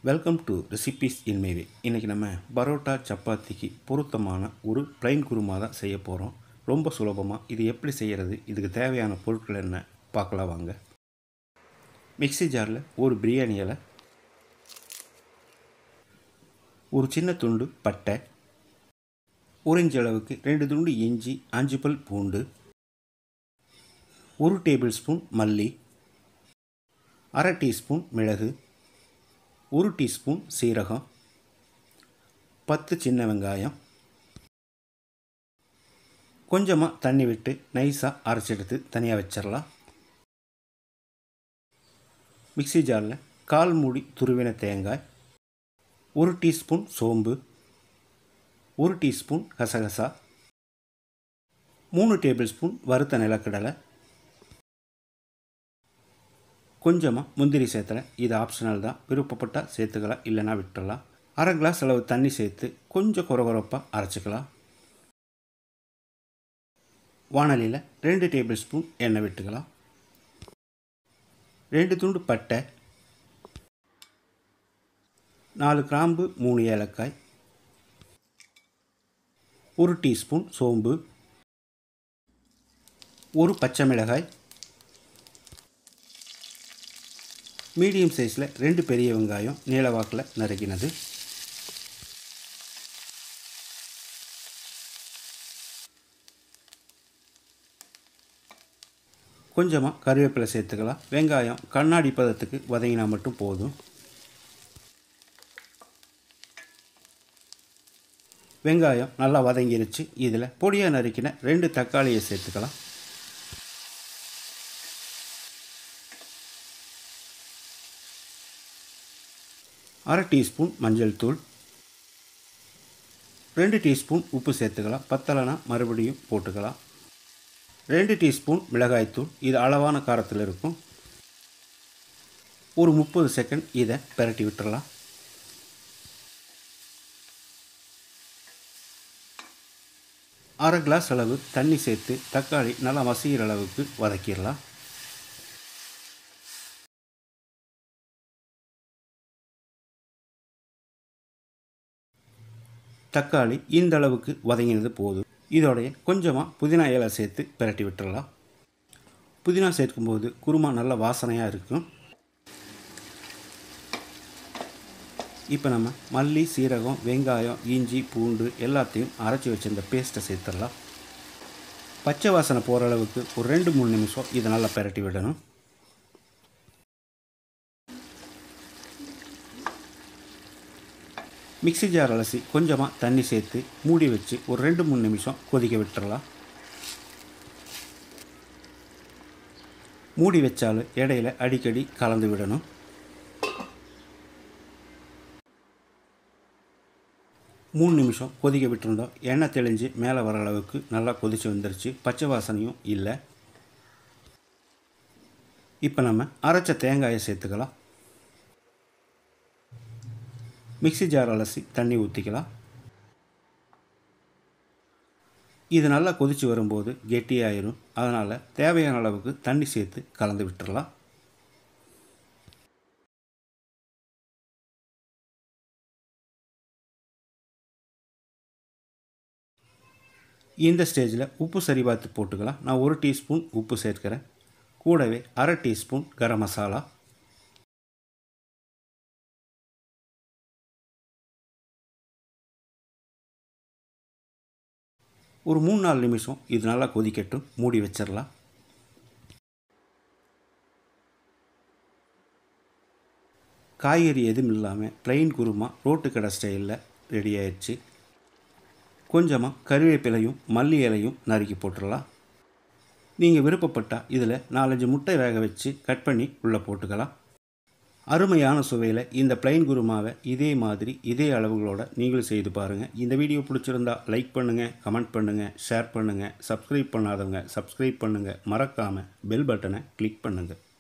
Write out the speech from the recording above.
welcome to recipes in my way இன்றைக்கி நம்ம பரோட்டா சப்பாத்திக்கு பொருத்தமான ஒரு ப்ளைன் குருமா தான் செய்ய போகிறோம் ரொம்ப சுலபமாக இது எப்படி செய்கிறது இதுக்கு தேவையான பொருட்கள் என்ன பார்க்கலாம் வாங்க மிக்ஸி ஜாரில் ஒரு பிரியாணி இலை ஒரு சின்ன துண்டு பட்டை ஒரு இன்ச் அளவுக்கு ரெண்டு துண்டு இஞ்சி அஞ்சு பல் பூண்டு ஒரு டேபிள் ஸ்பூன் மல்லி அரை டீஸ்பூன் மிளகு ஒரு டீஸ்பூன் சீரகம் பத்து சின்ன வெங்காயம் கொஞ்சமாக தண்ணி விட்டு நைஸாக அரைச்செடுத்து தனியாக வச்சிடலாம் மிக்ஸி ஜாரில் கால் மூடி துருவின தேங்காய் ஒரு டீஸ்பூன் சோம்பு ஒரு டீஸ்பூன் கசகசா மூணு டேபிள் ஸ்பூன் வறுத்த நிலக்கடலை கொஞ்சமாக முந்திரி சேர்த்துறேன் இது ஆப்ஷனல் தான் விருப்பப்பட்டால் சேர்த்துக்கலாம் இல்லைனா விட்டுறலாம் அரை கிளாஸ் அளவு தண்ணி சேர்த்து கொஞ்சம் குறகுறப்பாக அரைச்சிக்கலாம் வானலியில் ரெண்டு டேபிள் ஸ்பூன் எண்ணெய் விட்டுக்கலாம் ரெண்டு துண்டு பட்டை நாலு கிராம்பு மூணு ஏலக்காய் ஒரு டீஸ்பூன் சோம்பு ஒரு பச்சை மிளகாய் மீடியம் சைஸில் ரெண்டு பெரிய வெங்காயம் நீளவாக்கில் நறுக்கினது கொஞ்சமாக கருவேப்பிலை சேர்த்துக்கலாம் வெங்காயம் கண்ணாடி பதத்துக்கு வதங்கினா மட்டும் போதும் வெங்காயம் நல்லா வதங்கிருச்சு இதில் பொடியாக நறுக்கின ரெண்டு தக்காளியை சேர்த்துக்கலாம் அரை டீஸ்பூன் மஞ்சள் தூள் ரெண்டு டீஸ்பூன் உப்பு சேர்த்துக்கலாம் பத்தலைனா மறுபடியும் போட்டுக்கலாம் ரெண்டு டீஸ்பூன் மிளகாய்த்தூள் இது அளவான காரத்தில் இருக்கும் ஒரு முப்பது செகண்ட் இதை பெரட்டி விட்டுறலாம் அரை கிளாஸ் அளவு தண்ணி சேர்த்து தக்காளி நல்லா மசிகிற அளவுக்கு வதக்கிடலாம் தக்காளி இந்த அளவுக்கு வதங்கினது போதும் இதோடைய கொஞ்சமாக புதினா இலை சேர்த்து பிரட்டி விட்டுடலாம் புதினா சேர்க்கும்போது குருமா நல்ல வாசனையாக இருக்கும் இப்போ நம்ம மல்லி சீரகம் வெங்காயம் இஞ்சி பூண்டு எல்லாத்தையும் அரைச்சி வச்சிருந்த பேஸ்ட்டை சேர்த்துடலாம் பச்சை வாசனை போகிற அளவுக்கு ஒரு ரெண்டு மூணு நிமிஷம் இதை நல்லா பிரட்டி விடணும் மிக்ஸி ஜார் அலசி கொஞ்சமாக தண்ணி சேர்த்து மூடி வச்சு ஒரு ரெண்டு மூணு நிமிஷம் கொதிக்க விட்டுறலாம் மூடி வச்சாலும் இடையில அடிக்கடி கலந்து விடணும் மூணு நிமிஷம் கொதிக்க விட்டுருந்தோம் எண்ணெய் தெளிஞ்சு மேலே வர அளவுக்கு நல்லா கொதிச்சு வந்துருச்சு பச்சை வாசனையும் இல்லை இப்போ நம்ம அரைச்ச தேங்காயை சேர்த்துக்கலாம் மிக்ஸி ஜார் அலசி தண்ணி ஊற்றிக்கலாம் இது நல்லா கொதித்து வரும்போது கெட்டியாயிரும் அதனால் தேவையான அளவுக்கு தண்ணி சேர்த்து கலந்து விட்டுறலாம் இந்த ஸ்டேஜில் உப்பு சரி பார்த்து போட்டுக்கலாம் நான் ஒரு டீஸ்பூன் உப்பு சேர்க்கிறேன் கூடவே அரை டீஸ்பூன் கரம் மசாலா ஒரு மூணு நாலு நிமிஷம் இது நல்லா கொதிக்கட்டும் மூடி வச்சிடலாம் காய்கறி எதுவும் இல்லாமல் ப்ளைன் குருமா ரோட்டு கடை ஸ்டைலில் ரெடி ஆயிடுச்சு கொஞ்சமாக கருவேப்பிலையும் மல்லி இலையும் நறுக்கி போட்டுடலாம் நீங்கள் விருப்பப்பட்டால் இதில் நாலஞ்சு முட்டை வேக வச்சு கட் பண்ணி உள்ளே போட்டுக்கலாம் அருமையான சுவையில் இந்த பிளைன் குருமாவை இதே மாதிரி இதே அளவுகளோட நீங்களும் செய்து பாருங்கள் இந்த வீடியோ பிடிச்சிருந்தா லைக் பண்ணுங்கள் கமெண்ட் பண்ணுங்கள் ஷேர் பண்ணுங்கள் சப்ஸ்கிரைப் பண்ணாதவங்க சப்ஸ்கிரைப் பண்ணுங்கள் மறக்காமல் பெல் பட்டனை கிளிக் பண்ணுங்கள்